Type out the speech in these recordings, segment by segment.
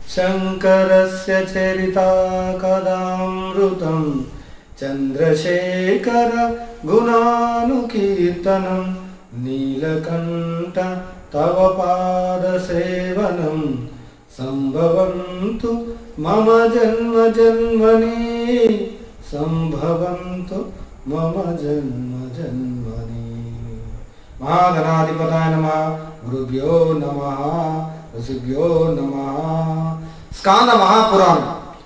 శంకరస్య చరితా కదామృతం చంద్రశేఖర గుణానుకీర్తనం నీలకంఠ తవ పాద సేవనం సంభవంతు మమ జన్మ జన్మని సంభవంతు మమ జన్మ జన్మని మహాగణాధిపతాయ నమ గురుభ్యో నమ ఋషిభ్యో నమ స్కాంద మహాపురాణం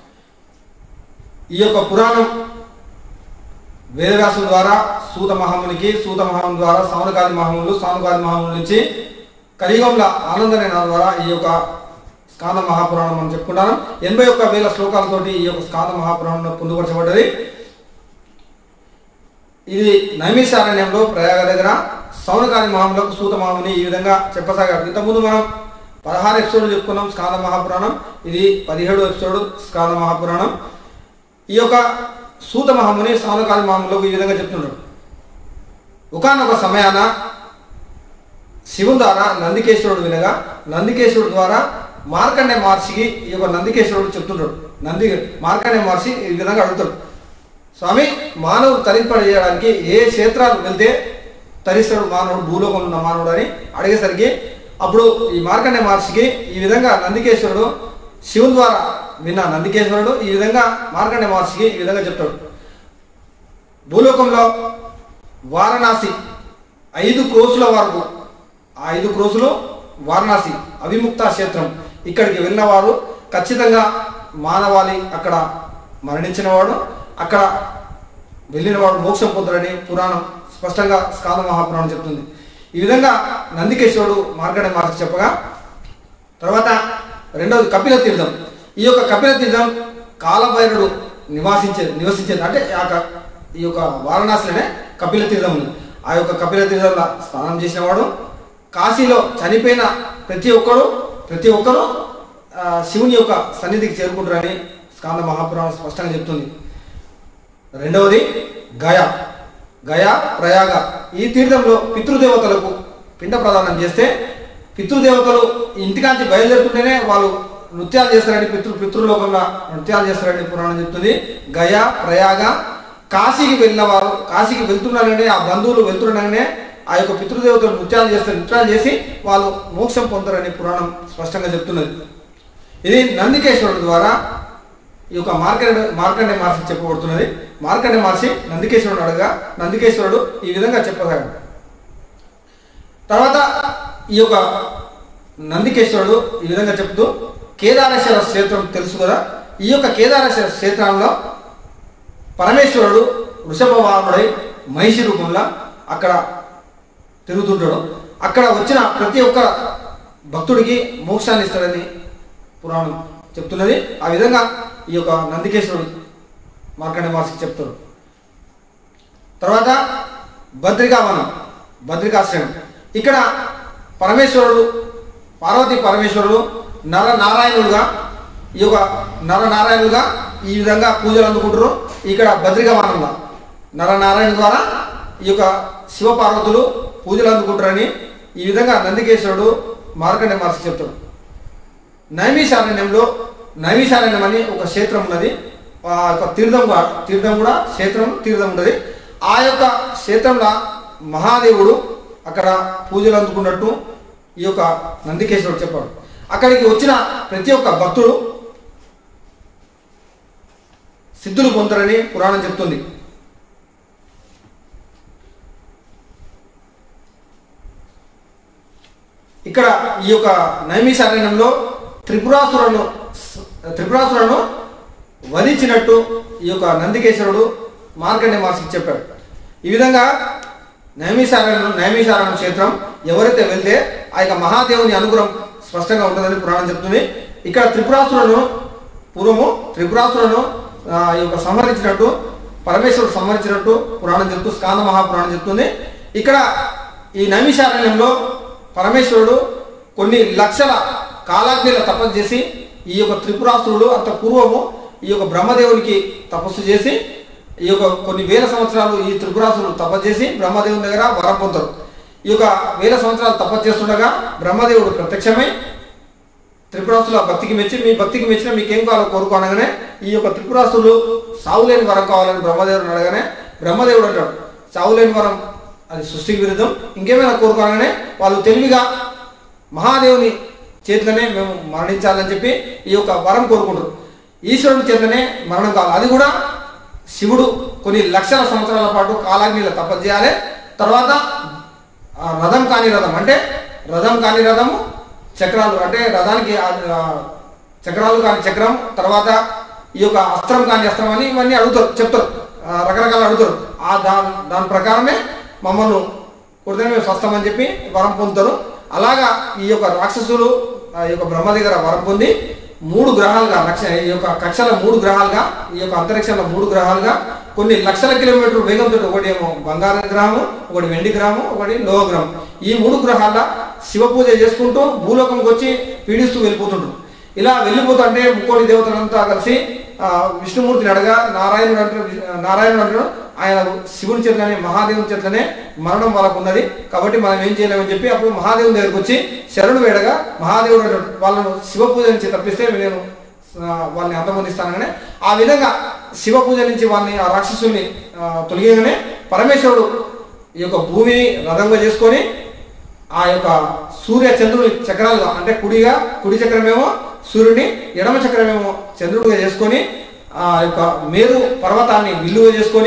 ఈ యొక్క పురాణం వేదవ్యాసం ద్వారా సూత మహామునికి సూత మహాముని ద్వారా సానుగాది మహాములు సానుగాది మహాముల నుంచి కలియుగంలో ఆనందమైన ద్వారా ఈ యొక్క స్కాంద మహాపురాణం మనం చెప్పుకుంటాను ఎనభై ఒక్క వేల శ్లోకాలతోటి ఈ యొక్క స్కాంద మహాపురాణంలో పొందుపరచబడ్డది ఇది నైమిషారణ్యంలో ప్రయాగ దగ్గర సౌనకాని మహాములకు సూత మహాముని ఈ విధంగా చెప్పసాగారు ఇంతకుముందు మనం పదహారు ఎపిసోడ్లు చెప్పుకున్నాం స్కాంద మహాపురాణం ఇది పదిహేడు ఎపిసోడ్ స్కాంద మహాపురాణం ఈ యొక్క సూత మహాముని సౌనకాని మహాములకు ఈ విధంగా చెప్తున్నాడు ఒకనొక సమయాన శివుని ద్వారా నందికేశ్వరుడు వినగా నందికేశ్వరుడు ద్వారా మార్కండే మహర్షికి ఈ యొక్క నందికేశ్వరుడు చెప్తుంటాడు నంది మార్కండే మహర్షి ఈ విధంగా అడుగుతాడు స్వామి మానవుడు తరింపజేయడానికి ఏ క్షేత్రాలు వెళ్తే తరిస్తాడు మానవుడు భూలోకంలో ఉన్న మానవుడు అని అడిగేసరికి అప్పుడు ఈ మార్కండే మహర్షికి ఈ విధంగా నందికేశ్వరుడు శివుని ద్వారా విన్న నందికేశ్వరుడు ఈ విధంగా మార్కండే మహర్షికి ఈ విధంగా చెప్తాడు భూలోకంలో వారణాసి ఐదు క్రోసుల వరకు ఆ ఐదు క్రోసులు వారణాసి అవిముక్త క్షేత్రం ఇక్కడికి వెళ్ళిన వారు ఖచ్చితంగా మానవాళి అక్కడ మరణించిన వాడు అక్కడ వెళ్ళిన వాడు మోక్షం పొందుడని పురాణం స్పష్టంగా స్కాంద మహాపురాణం చెప్తుంది ఈ విధంగా నందికేశ్వరుడు మార్గడ మహర్షి చెప్పగా తర్వాత రెండవది కపిల తీర్థం ఈ యొక్క కపిల తీర్థం కాలభైరుడు నివాసించే నివసించేది అంటే ఆ క- ఈ యొక్క వారణాసిలోనే కపిల తీర్థం ఉంది ఆ యొక్క కపిల తీర్థంలో స్నానం చేసినవాడు కాశీలో చనిపోయిన ప్రతి ఒక్కరు ప్రతి ఒక్కరూ ఆ, శివుని యొక్క సన్నిధికి చేరుకుంటారని స్కాంద మహాపురాణం స్పష్టంగా చెప్తుంది రెండవది గయా గయా ప్రయాగ ఈ తీర్థంలో పితృదేవతలకు పిండ ప్రదానం చేస్తే పితృదేవతలు ఇంటికాంచి బయలుదేరుతుంటేనే వాళ్ళు నృత్యాలు చేస్తారని పితృ పితృలోకంలో నృత్యాలు చేస్తారని పురాణం చెప్తుంది గయా ప్రయాగ కాశీకి వెళ్ళిన వారు కాశీకి వెళ్తున్నారనే ఆ బంధువులు వెళ్తున్నారనే ఆ యొక్క పితృదేవతలు నృత్యాలు చేస్తారు నృత్యాలు చేసి వాళ్ళు మోక్షం పొందుతారని పురాణం స్పష్టంగా చెప్తున్నది ఇది నందికేశ్వరుడు ద్వారా ఈ యొక్క మార్కండే మార్కండే మహర్షి చెప్పబడుతున్నది మార్కండే మహర్షి నందికేశ్వరుడు అడగా నందికేశ్వరుడు ఈ విధంగా చెప్పసాగాడు తర్వాత ఈ యొక్క నందికేశ్వరుడు ఈ విధంగా చెప్తూ కేదారేశ్వర క్షేత్రం తెలుసు కదా ఈ యొక్క కేదారేశ్వర క్షేత్రంలో పరమేశ్వరుడు వృషభ వాహనుడై మహిషి రూపంలో అక్కడ తిరుగుతుంటాడు అక్కడ వచ్చిన ప్రతి ఒక్క భక్తుడికి మోక్షాన్ని ఇస్తాడని పురాణం చెప్తున్నది ఆ విధంగా ఈ యొక్క నందికేశ్వరుడు మార్కండే మహర్షికి చెప్తాడు తర్వాత భద్రికావనం భద్రికాశ్రమం ఇక్కడ పరమేశ్వరుడు పార్వతీ పరమేశ్వరుడు నర నారాయణుడుగా ఈ యొక్క నరనారాయణుడుగా ఈ విధంగా పూజలు అందుకుంటారు ఇక్కడ భద్రికావనంలో నరనారాయణ ద్వారా ఈ యొక్క శివపార్వతులు పూజలు అందుకుంటారని ఈ విధంగా నందికేశ్వరుడు మార్కండే మహర్షి చెప్తాడు నైమిషారణ్యంలో నైమిషారణ్యం అని ఒక క్షేత్రం ఉన్నది ఆ యొక్క తీర్థం కూడా తీర్థం కూడా క్షేత్రం తీర్థం ఉన్నది ఆ యొక్క క్షేత్రంలో మహాదేవుడు అక్కడ పూజలు అందుకున్నట్టు ఈ యొక్క నందికేశ్వరుడు చెప్పాడు అక్కడికి వచ్చిన ప్రతి ఒక్క భక్తుడు సిద్ధులు పొందరని పురాణం చెప్తుంది ఇక్కడ ఈ యొక్క నైమిషారణ్యంలో త్రిపురాసురను త్రిపురాసురను వధించినట్టు ఈ యొక్క నందికేశ్వరుడు మార్కండే మహర్షికి చెప్పాడు ఈ విధంగా నైమిషారణ్యం నైమిషారణ్యం క్షేత్రం ఎవరైతే వెళ్తే ఆ యొక్క మహాదేవుని అనుగ్రహం స్పష్టంగా ఉంటుందని పురాణం చెప్తుంది ఇక్కడ త్రిపురాసురను పూర్వము త్రిపురాసురను ఆ, ఈ యొక్క సంహరించినట్టు పరమేశ్వరుడు సంహరించినట్టు పురాణం చెప్తూ స్కాంద మహాపురాణం చెప్తుంది ఇక్కడ ఈ నైమిషారణ్యంలో పరమేశ్వరుడు కొన్ని లక్షల కాలాగ్నిల తపస్సు చేసి ఈ యొక్క త్రిపురాసురుడు అంత పూర్వము ఈ యొక్క బ్రహ్మదేవునికి తపస్సు చేసి ఈ యొక్క కొన్ని వేల సంవత్సరాలు ఈ త్రిపురాసురుడు తపస్సు చేసి బ్రహ్మదేవుని దగ్గర వరం పొందుతారు ఈ యొక్క వేల సంవత్సరాలు తపస్సు చేస్తుండగా బ్రహ్మదేవుడు ప్రత్యక్షమై త్రిపురాసుల భక్తికి మెచ్చి మీ భక్తికి మెచ్చిన మీకేం కావాలో కోరుకో అనగానే ఈ యొక్క త్రిపురాసులు సావులేని వరం కావాలని బ్రహ్మదేవుడు అడగానే బ్రహ్మదేవుడు అంటాడు సావులేని వరం అది సృష్టికి విరుద్ధం ఇంకేమైనా కోరుకోనగానే వాళ్ళు తెలివిగా మహాదేవుని చేతిలోనే మేము మరణించాలని చెప్పి ఈ యొక్క వరం కోరుకుంటారు ఈశ్వరుని చేతిలోనే మరణం కావాలి అది కూడా శివుడు కొన్ని లక్షల సంవత్సరాల పాటు కాలాగ్నిలో తపస్సు చేయాలి తర్వాత ఆ రథం కాని రథం అంటే రథం కాని రథము చక్రాలు అంటే రథానికి ఆ- ఆ చక్రాలు కాని చక్రం తర్వాత ఈ యొక్క అస్త్రం కాని అస్త్రం అని ఇవన్నీ అడుగుతారు చెప్తారు ఆ, రకరకాలు అడుగుతారు ఆ దాని దాని ప్రకారమే మమ్మల్ని కొడితే మేము స్వస్థమని చెప్పి వరం పొందుతారు అలాగా ఈ యొక్క రాక్షసులు ఆ యొక్క బ్రహ్మ దగ్గర వరం పొంది మూడు గ్రహాలుగా లక్ష ఈ యొక్క కక్షల మూడు గ్రహాలుగా ఈ యొక్క అంతరిక్షంలో మూడు గ్రహాలుగా కొన్ని లక్షల కిలోమీటర్ల వేగంతో ఒకటి ఏమో బంగారం గ్రహము ఒకటి వెండి గ్రహము ఒకటి లోహ గ్రహం ఈ మూడు గ్రహాల శివ పూజ చేసుకుంటూ భూలోకంకి వచ్చి పీడిస్తూ వెళ్ళిపోతుంటారు ఇలా వెళ్ళిపోతుంటే ముక్కోటి దేవతలంతా కలిసి ఆ, విష్ణుమూర్తిని అడగా నారాయణుడు అంటే నారాయణుడు అంటాడు ఆయన శివుని చేతనే మహాదేవుని చేతనే మరణం వాళ్ళకు ఉన్నది కాబట్టి మనం ఏం చేయలేమని చెప్పి అప్పుడు మహాదేవుని దగ్గరికి వచ్చి శరణు వేడగా మహాదేవుడు అంటాడు వాళ్ళను శివ పూజ నుంచి తప్పిస్తే నేను ఆ, వాళ్ళని అంతమొందిస్తానగానే ఆ విధంగా శివ పూజ నుంచి వాళ్ళని ఆ రాక్షసుల్ని ఆ, తొలగిగానే పరమేశ్వరుడు ఈ యొక్క భూమిని రథంగా చేసుకొని ఆ యొక్క సూర్య చంద్రుని చక్రాలుగా అంటే కుడిగా కుడి చక్రమేమో సూర్యుని ఎడమ చక్రమేమో చంద్రుడిగా చేసుకొని ఆ యొక్క మేరు పర్వతాన్ని విల్లుగా చేసుకొని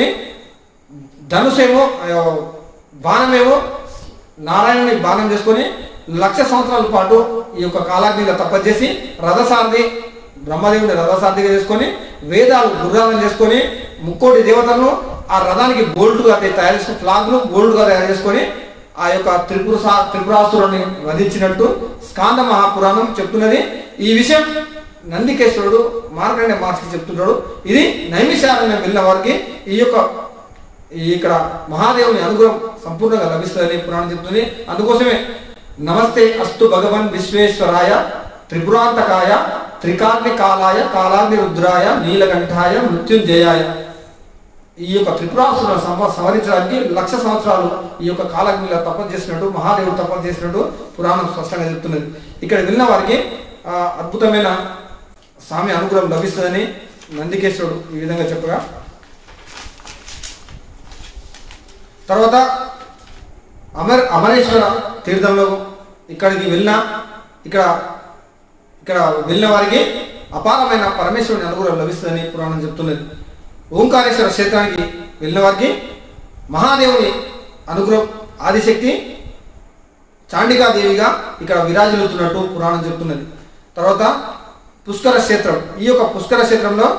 ధనుసేమో ఆ, బాణమేమో నారాయణుని బాణం చేసుకొని లక్ష సంవత్సరాల పాటు ఈ యొక్క కాలాగ్నిలో తపస్సు చేసి రథసారథి బ్రహ్మదేవుని రథసారథిగా చేసుకొని వేదాలు గుర్రాలను చేసుకొని ముక్కోటి దేవతలను ఆ రథానికి గోల్డ్గా తయారు చేసుకుని ఫ్లాగ్ను గోల్డ్గా తయారు చేసుకొని ఆ యొక్క త్రిపుర త్రిపురాసురుని వధించినట్టు స్కాంద మహాపురాణం చెప్తున్నది ఈ విషయం నందికేశ్వరుడు మార్కండే మహర్షికి చెప్తున్నాడు ఇది నైమిషారణ్యం వెళ్ళిన వారికి ఈ యొక్క ఈ ఇక్కడ మహాదేవుని అనుగ్రహం సంపూర్ణంగా లభిస్తుందని పురాణం చెప్తుంది అందుకోసమే నమస్తే అస్తు భగవన్ విశ్వేశ్వరాయ త్రిపురాంతకాయ త్రికాగ్ని కాలాయ కాలాగ్ని రుద్రాయ నీలకంఠాయ మృత్యుంజయాయ ఈ యొక్క త్రిపురాసులను సంవ సంహరించడానికి లక్ష సంవత్సరాలు ఈ యొక్క కాలగ్నిలో తపస్సు చేసినట్టు మహాదేవుడు తపస్సు చేసినట్టు పురాణం స్పష్టంగా చెప్తున్నది ఇక్కడ వెళ్ళిన వారికి ఆ, అద్భుతమైన స్వామి అనుగ్రహం లభిస్తుందని నందికేశ్వరుడు ఈ విధంగా చెప్పగా తర్వాత అమర్ అమరేశ్వర తీర్థంలో ఇక్కడికి వెళ్ళిన ఇక్కడ ఇక్కడ వెళ్ళిన వారికి అపారమైన పరమేశ్వరుని అనుగ్రహం లభిస్తుందని పురాణం చెప్తున్నది ఓంకారేశ్వర క్షేత్రానికి వెళ్ళిన వారికి మహాదేవుని అనుగ్రహం ఆదిశక్తి చాండికాదేవిగా ఇక్కడ విరాజిల్లుతున్నట్టు పురాణం చెప్తున్నది తర్వాత పుష్కర క్షేత్రం ఈ యొక్క పుష్కర క్షేత్రంలో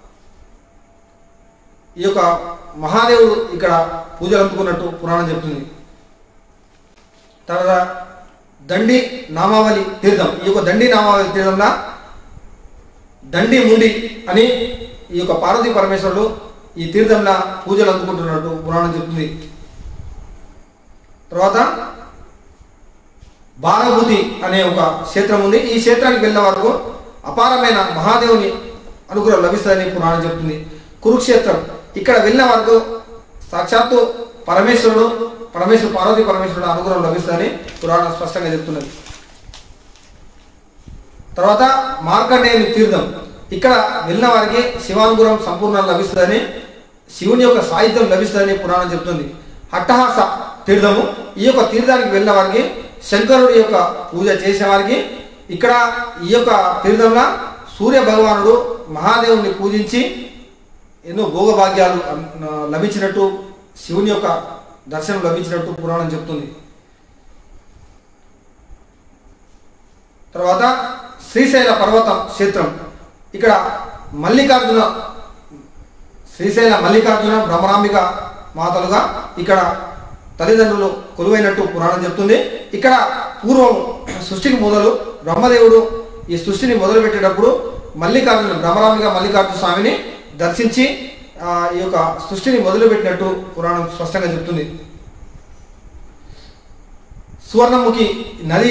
ఈ యొక్క మహాదేవుడు ఇక్కడ పూజలు అందుకున్నట్టు పురాణం చెప్తుంది తర్వాత దండి నామావళి తీర్థం ఈ యొక్క దండి నామావళి తీర్థంలో దండి ముండి అని ఈ యొక్క పార్వతీ పరమేశ్వరుడు ఈ తీర్థంలో పూజలు అందుకుంటున్నట్టు పురాణం చెప్తుంది తర్వాత బాలభూతి అనే ఒక క్షేత్రం ఉంది ఈ క్షేత్రానికి వెళ్ళిన వరకు అపారమైన మహాదేవుని అనుగ్రహం లభిస్తుందని పురాణం చెప్తుంది కురుక్షేత్రం ఇక్కడ వెళ్ళిన వరకు సాక్షాత్తు పరమేశ్వరుడు పరమేశ్వరు పార్వతీ పరమేశ్వరుడు అనుగ్రహం లభిస్తుందని పురాణం స్పష్టంగా చెప్తున్నది తర్వాత మార్కండేయుని తీర్థం ఇక్కడ వెళ్ళిన వారికి శివానుగ్రహం సంపూర్ణంగా లభిస్తుందని శివుని యొక్క సాహిత్యం లభిస్తుందని పురాణం చెప్తుంది హట్టహాస తీర్థము ఈ యొక్క తీర్థానికి వెళ్ళిన వారికి శంకరుడి యొక్క పూజ చేసే వారికి ఇక్కడ ఈ యొక్క తీర్థంలో సూర్య భగవానుడు మహాదేవుని పూజించి ఎన్నో భోగభాగ్యాలు ఆ, లభించినట్టు శివుని యొక్క దర్శనం లభించినట్టు పురాణం చెప్తుంది తర్వాత శ్రీశైల పర్వతం క్షేత్రం ఇక్కడ మల్లికార్జున శ్రీశైల మల్లికార్జున భ్రమరాంబిక మాతలుగా ఇక్కడ తల్లిదండ్రులు కొలువైనట్టు పురాణం చెప్తుంది ఇక్కడ పూర్వం సృష్టికి మొదలు బ్రహ్మదేవుడు ఈ సృష్టిని మొదలుపెట్టేటప్పుడు మల్లికార్జున భ్రమరాంబిక మల్లికార్జున స్వామిని దర్శించి ఆ, ఈ యొక్క సృష్టిని మొదలుపెట్టినట్టు పురాణం స్పష్టంగా చెప్తుంది సువర్ణముఖి నది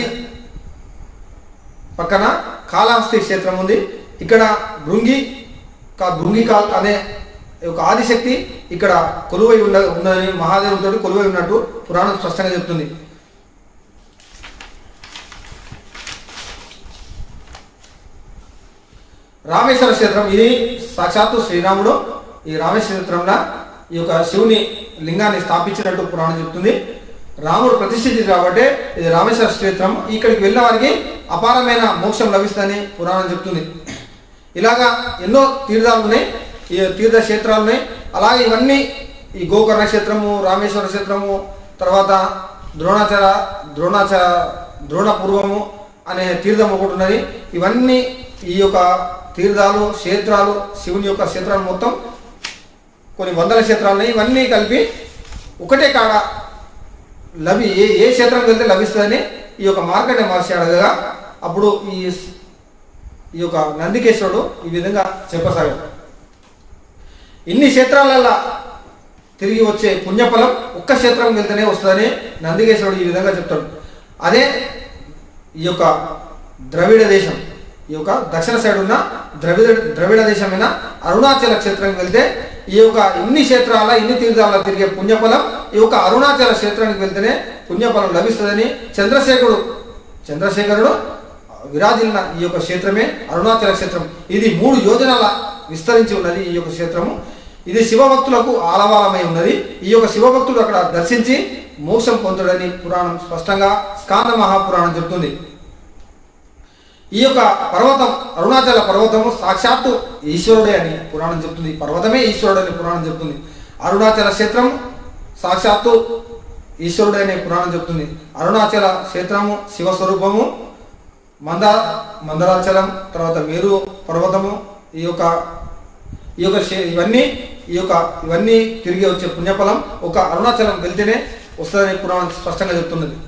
పక్కన కాళహస్తి క్షేత్రం ఉంది ఇక్కడ భృంగి కా భృంగికాల్ అనే ఒక ఆదిశక్తి ఇక్కడ కొలువై ఉన్న ఉన్నదని మహాదేవుడితో కొలువై ఉన్నట్టు పురాణం స్పష్టంగా చెప్తుంది రామేశ్వర క్షేత్రం ఇది సాక్షాత్తు శ్రీరాముడు ఈ రామేశ్వర క్షేత్రంలో ఈ యొక్క శివుని లింగాన్ని స్థాపించినట్టు పురాణం చెప్తుంది రాముడు ప్రతిష్ఠించింది కాబట్టి ఇది రామేశ్వర క్షేత్రం ఇక్కడికి వెళ్ళిన వారికి అపారమైన మోక్షం లభిస్తుందని పురాణం చెప్తుంది ఇలాగా ఎన్నో తీర్థాలు ఉన్నాయి ఈ తీర్థ క్షేత్రాలు ఉన్నాయి అలాగే ఇవన్నీ ఈ గోకర్ణ క్షేత్రము రామేశ్వర క్షేత్రము తర్వాత ద్రోణాచార ద్రోణాచార ద్రోణపూర్వము అనే తీర్థం ఒకటి ఉన్నది ఇవన్నీ ఈ యొక్క తీర్థాలు క్షేత్రాలు శివుని యొక్క క్షేత్రాలు మొత్తం కొన్ని వందల క్షేత్రాలు ఉన్నాయి ఇవన్నీ కలిపి ఒకటే కాడ లభి ఏ ఏ క్షేత్రం వెళ్తే లభిస్తుందని ఈ యొక్క మార్కండే మహర్షి అడగగా అప్పుడు ఈ ఈ యొక్క నందికేశ్వరుడు ఈ విధంగా చెప్పసాగాడు ఇన్ని క్షేత్రాలల్లా తిరిగి వచ్చే పుణ్యఫలం ఒక్క క్షేత్రం వెళ్తేనే వస్తుందని నందికేశ్వరుడు ఈ విధంగా చెప్తాడు అదే ఈ యొక్క ద్రవిడ దేశం ఈ యొక్క దక్షిణ సైడ్ ఉన్న ద్రవిడ ద్రవిడ దేశమైన అరుణాచల క్షేత్రానికి వెళ్తే ఈ యొక్క ఇన్ని క్షేత్రాల ఇన్ని తీర్థాల తిరిగే పుణ్యఫలం ఈ యొక్క అరుణాచల క్షేత్రానికి వెళ్తేనే పుణ్యఫలం లభిస్తుందని చంద్రశేఖరుడు చంద్రశేఖరుడు విరాజిల్లిన ఈ యొక్క క్షేత్రమే అరుణాచల క్షేత్రం ఇది మూడు యోజనాల విస్తరించి ఉన్నది ఈ యొక్క క్షేత్రము ఇది శివభక్తులకు ఆలవాలమై ఉన్నది ఈ యొక్క శివభక్తుడు అక్కడ దర్శించి మోక్షం పొందుడని పురాణం స్పష్టంగా స్కాంద మహాపురాణం చెప్తుంది ఈ యొక్క పర్వతం అరుణాచల పర్వతము సాక్షాత్తు ఈశ్వరుడే అని పురాణం చెప్తుంది ఈ పర్వతమే ఈశ్వరుడు అని పురాణం చెప్తుంది అరుణాచల క్షేత్రం సాక్షాత్తు ఈశ్వరుడే అనే పురాణం చెప్తుంది అరుణాచల క్షేత్రము శివస్వరూపము మంద మందరాచలం తర్వాత మేరు పర్వతము ఈ యొక్క ఈ యొక్క శే- ఇవన్నీ ఈ యొక్క ఇవన్నీ తిరిగి వచ్చే పుణ్యఫలం ఒక అరుణాచలం వెళ్తేనే వస్తుందని పురాణం స్పష్టంగా చెప్తున్నది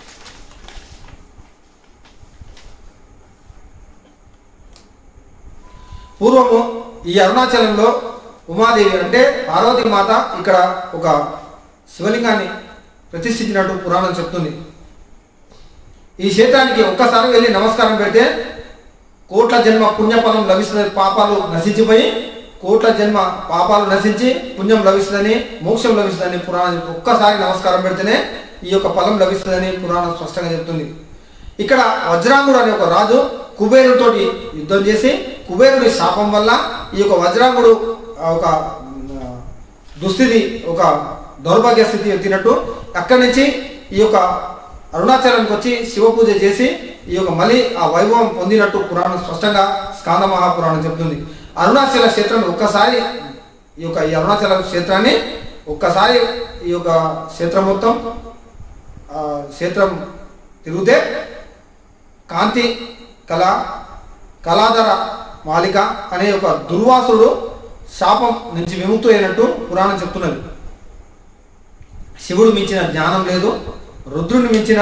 పూర్వము ఈ అరుణాచలంలో ఉమాదేవి అంటే పార్వతీ మాత ఇక్కడ ఒక శివలింగాన్ని ప్రతిష్ఠించినట్టు పురాణం చెప్తుంది ఈ క్షేత్రానికి ఒక్కసారి వెళ్ళి నమస్కారం పెడితే కోట్ల జన్మ పుణ్యఫలం లభిస్తుంది పాపాలు నశించిపోయి కోట్ల జన్మ పాపాలు నశించి పుణ్యం లభిస్తుందని మోక్షం లభిస్తుందని పురాణం చెప్తుంది. ఒక్కసారి నమస్కారం పెడితేనే ఈ యొక్క ఫలం లభిస్తుందని పురాణం స్పష్టంగా చెప్తుంది ఇక్కడ వజ్రాంగుడు అనే ఒక రాజు కుబేరుడితోటి యుద్ధం చేసి కుబేరుడి శాపం వల్ల ఈ యొక్క వజ్రాంగుడు ఆ, ఒక ఆ, దుస్థితి ఒక దౌర్భాగ్య స్థితి ఎత్తినట్టు అక్కడి నుంచి ఈ యొక్క అరుణాచలానికి వచ్చి శివ పూజ చేసి ఈ యొక్క మళ్ళీ ఆ వైభవం పొందినట్టు పురాణం స్పష్టంగా స్కాంద మహాపురాణం చెప్తుంది అరుణాచల క్షేత్రాన్ని ఒక్కసారి ఈ యొక్క ఈ అరుణాచల క్షేత్రాన్ని ఒక్కసారి ఈ యొక్క క్షేత్రం మొత్తం ఆ, క్షేత్రం తిరిగితే కాంతి కళ కళాధర మాలిక అనే ఒక దుర్వాసుడు శాపం నుంచి విముక్తి అయినట్టు పురాణం చెప్తున్నది శివుడు మించిన జ్ఞానం లేదు రుద్రుని మించిన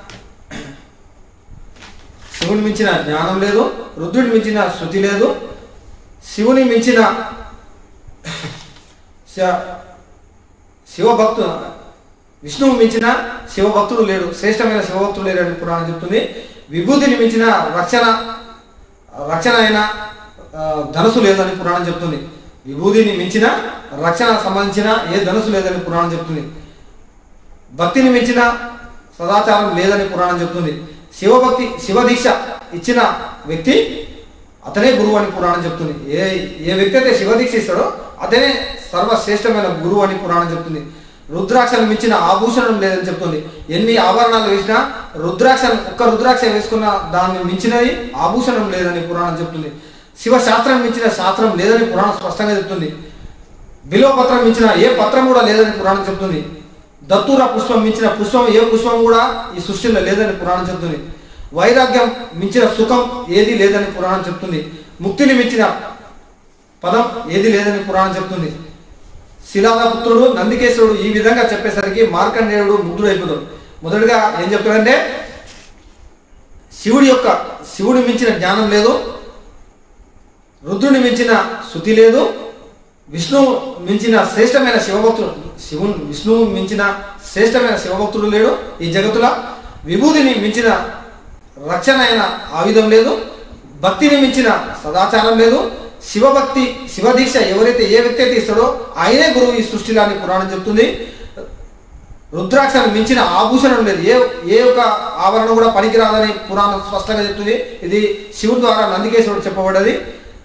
శివుని మించిన జ్ఞానం లేదు రుద్రుని మించిన శృతి లేదు శివుని మించిన శ- శివభక్తు విష్ణువు మించిన శివభక్తుడు లేడు శ్రేష్టమైన శివభక్తుడు లేడు అని పురాణం చెప్తుంది విభూతిని మించిన రక్షణ రక్షణ అయిన ఆ, ధనుసు లేదని పురాణం చెప్తుంది విభూతిని మించిన రక్షణ సంబంధించిన ఏ ధనుసు లేదని పురాణం చెప్తుంది భక్తిని మించిన సదాచారం లేదని పురాణం చెప్తుంది శివభక్తి శివదీక్ష ఇచ్చిన వ్యక్తి అతనే గురువు అని పురాణం చెప్తుంది ఏ ఏ వ్యక్తి అయితే శివదీక్ష ఇస్తాడో అతనే సర్వశ్రేష్టమైన గురువు అని పురాణం చెప్తుంది రుద్రాక్షను మించిన ఆభూషణం లేదని చెప్తుంది ఎన్ని ఆభరణాలు వేసినా రుద్రాక్ష ఒక్క రుద్రాక్ష వేసుకున్న దాన్ని మించినది ఆభూషణం లేదని పురాణం చెప్తుంది శివ శాస్త్రం మించిన శాస్త్రం లేదని పురాణం స్పష్టంగా చెప్తుంది బిలో పత్రం మించిన ఏ పత్రం కూడా లేదని పురాణం చెప్తుంది దత్తూర పుష్పం మించిన పుష్పం ఏ పుష్పం కూడా ఈ సృష్టిలో లేదని పురాణం చెప్తుంది వైరాగ్యం మించిన సుఖం ఏది లేదని పురాణం చెప్తుంది ముక్తిని మించిన పదం ఏది లేదని పురాణం చెప్తుంది శిలాదపుత్రుడు నందికేశ్వరుడు ఈ విధంగా చెప్పేసరికి మార్కండేయుడు ముగ్ధుడైపోతాడు మొదటగా ఏం చెప్తాడంటే శివుడి యొక్క శివుడి మించిన జ్ఞానం లేదు రుద్రుని మించిన శృతి లేదు విష్ణువు మించిన శ్రేష్టమైన శివభక్తుడు శివుని విష్ణువు మించిన శ్రేష్టమైన శివభక్తుడు లేడు ఈ జగత్తుల విభూతిని మించిన రక్షణ అయిన ఆయుధం లేదు భక్తిని మించిన సదాచారం లేదు శివభక్తి శివదీక్ష ఎవరైతే ఏ వ్యక్తి అయితే ఇస్తాడో ఆయనే గురువు ఈ సృష్టిలో అని పురాణం చెప్తుంది రుద్రాక్షను మించిన ఆభూషణం లేదు ఏ ఏ ఒక్క ఆవరణ కూడా పనికిరాదని పురాణం స్పష్టంగా చెప్తుంది ఇది శివుడి ద్వారా నందికేశ్వరుడు చెప్పబడ్డది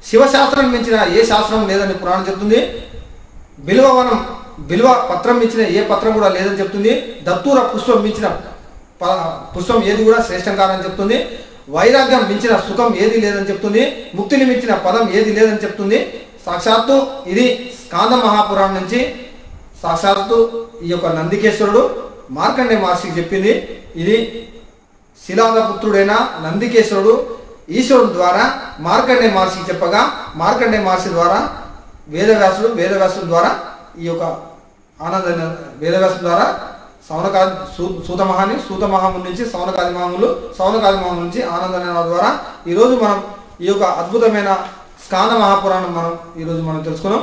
శివశాస్త్రం మించిన ఏ శాస్త్రం లేదని పురాణం చెప్తుంది బిల్వవనం బిల్వ పత్రం మించిన ఏ పత్రం కూడా లేదని చెప్తుంది దత్తూర పుష్పం మించిన ప- పుష్పం ఏది కూడా శ్రేష్టం కాదని చెప్తుంది వైరాగ్యం మించిన సుఖం ఏది లేదని చెప్తుంది ముక్తిని మించిన పదం ఏది లేదని చెప్తుంది సాక్షాత్తు ఇది స్కాంద మహాపురాణం నుంచి సాక్షాత్తు ఈ యొక్క నందికేశ్వరుడు మార్కండే మహర్షికి చెప్పింది ఇది శిలాదపుత్రుడైన నందికేశ్వరుడు ఈశ్వరుడు ద్వారా మార్కండే మహర్షికి చెప్పగా మార్కండే మహర్షి ద్వారా వేదవ్యాసుడు వేదవ్యాసుడు ద్వారా ఈ యొక్క ఆనంద వేదవ్యాసుడు ద్వారా సౌనకాది సూ సూతమహాని సూతమహాముని నుంచి సౌనకాది మహాములు సౌనకాది మహాముల నుంచి ఆనంద ద్వారా ఈరోజు మనం ఈ యొక్క అద్భుతమైన స్కాంద మహాపురాణం మనం ఈరోజు మనం తెలుసుకున్నాం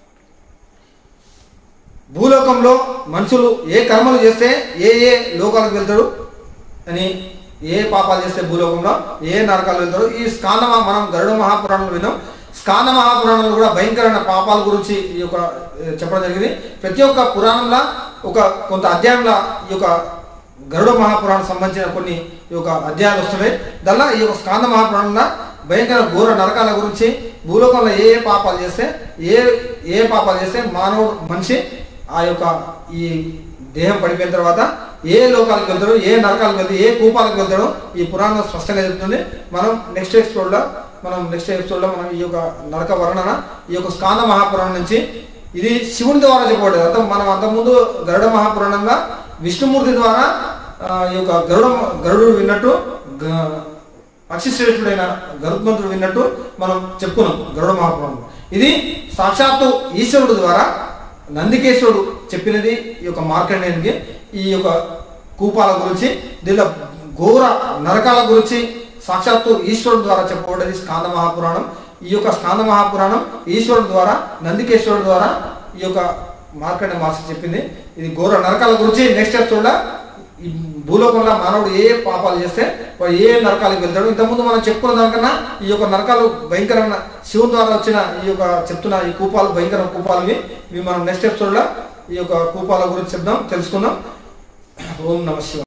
భూలోకంలో మనుషులు ఏ కర్మలు చేస్తే ఏ ఏ లోకాలకు వెళ్తాడు అని ఏ పాపాలు చేస్తే భూలోకంలో ఏ నరకాలు వెళ్తాడు ఈ స్కాంద మహా- మనం గరుడ మహాపురాణంలో విన్నాం స్కాంద మహాపురాణంలో కూడా భయంకరమైన పాపాల గురించి ఈ యొక్క ఏ, చెప్పడం జరిగింది ప్రతి ఒక్క పురాణంలో ఒక కొంత అధ్యాయంలో ఈ యొక్క గరుడ మహాపురాణం సంబంధించిన కొన్ని ఈ యొక్క అధ్యాయాలు వస్తున్నాయి దానిలో ఈ యొక్క స్కాంద మహాపురాణంలో భయంకర ఘోర నరకాల గురించి భూలోకంలో ఏ ఏ పాపాలు చేస్తే ఏ ఏ పాపాలు చేస్తే మానవుడు మనిషి ఆ యొక్క ఈ దేహం పడిపోయిన తర్వాత ఏ లోకాలకు వెళ్తాడో ఏ నరకాలకు వెళ్తాడు ఏ కూపాలకు వెళ్తాడో ఈ పురాణం స్పష్టంగా చెప్తుంది మనం నెక్స్ట్ ఎపిసోడ్లో మనం నెక్స్ట్ ఎపిసోడ్లో మనం ఈ యొక్క నరక వర్ణన ఈ యొక్క స్కాంద మహాపురాణం నుంచి ఇది శివుని ద్వారా చెప్పబడ్డది అంత మనం అంతకుముందు గరుడ మహాపురాణంగా విష్ణుమూర్తి ద్వారా ఆ, ఈ యొక్క గరుడ గరుడు విన్నట్టు గ- పక్షిశ్రేష్ఠుడైన గరుత్మంతుడు విన్నట్టు మనం చెప్పుకున్నాం గరుడ మహాపురాణం ఇది సాక్షాత్తు ఈశ్వరుడు ద్వారా నందికేశ్వరుడు చెప్పినది ఈ యొక్క మార్కండేయునికి ఈ యొక్క కూపాల గురించి దీనిలో ఘోర నరకాల గురించి సాక్షాత్తు ఈశ్వరుడు ద్వారా చెప్పబడ్డది స్కాంద మహాపురాణం ఈ యొక్క స్కాంద మహాపురాణం ఈశ్వరుడు ద్వారా నందికేశ్వరుడు ద్వారా ఈ యొక్క మార్కండే మాస్టర్ చెప్పింది ఇది ఘోర నరకాల గురించి నెక్స్ట్ ఎపిసోడ్లో ఈ భూలోకంలో మానవుడు ఏ పాపాలు చేస్తే వాడు ఏ నరకాలకు వెళ్తాడు ఇంతకుముందు మనం చెప్పుకున్న దానికన్నా ఈ యొక్క నరకాలు భయంకరమైన శివుని ద్వారా వచ్చిన ఈ యొక్క చెప్తున్న ఈ కూపాలు భయంకర కూపాలు ఇవి ఇవి మనం నెక్స్ట్ ఎపిసోడ్లో ఈ యొక్క కూపాల గురించి చెప్దాం తెలుసుకుందాం ఓం నమ శివాయ